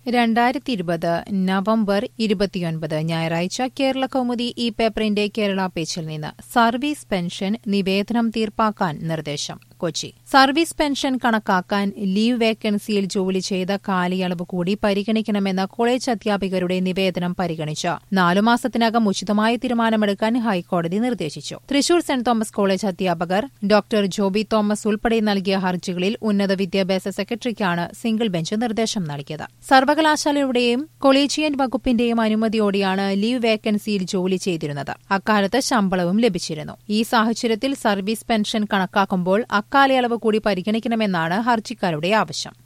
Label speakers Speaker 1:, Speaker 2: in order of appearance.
Speaker 1: രണ്ടായിരത്തി ഇരുപത് നവംബർ ഇരുപത്തിയൊൻപത് ഞായറാഴ്ച കേരള കൗമുദി ഈ പേപ്പറിന്റെ കേരള പേജിൽ നിന്ന് സർവീസ് പെൻഷൻ നിവേദനം തീർപ്പാക്കാൻ നിർദ്ദേശം കൊച്ചി സർവീസ് പെൻഷൻ കണക്കാക്കാൻ ലീവ് വേക്കൻസിയിൽ ജോലി ചെയ്ത കാലയളവ് കൂടി പരിഗണിക്കണമെന്ന കോളേജ് അധ്യാപകരുടെ നിവേദനം പരിഗണിച്ച് നാലു മാസത്തിനകം ഉചിതമായ തീരുമാനമെടുക്കാൻ ഹൈക്കോടതി നിർദ്ദേശിച്ചു തൃശൂർ സെന്റ് തോമസ് കോളേജ് അധ്യാപകർ ഡോക്ടർ ജോബി തോമസ് ഉൾപ്പെടെ നൽകിയ ഹർജികളിൽ ഉന്നത വിദ്യാഭ്യാസ സെക്രട്ടറിക്കാണ് സിംഗിൾ ബെഞ്ച് നിർദ്ദേശം നൽകിയത് സർവകലാശാലയുടെയും കൊളീജിയൻ വകുപ്പിന്റെയും അനുമതിയോടെയാണ് ലീവ് വേക്കൻസിയിൽ ജോലി ചെയ്തിരുന്നത് അക്കാലത്ത് ശമ്പളവും ലഭിച്ചിരുന്നു ഈ സാഹചര്യത്തിൽ സർവീസ് പെൻഷൻ കണക്കാക്കുമ്പോൾ അക്കാലയളവ് കൂടി പരിഗണിക്കണമെന്നാണ് ഹർജിക്കാരുടെ ആവശ്യം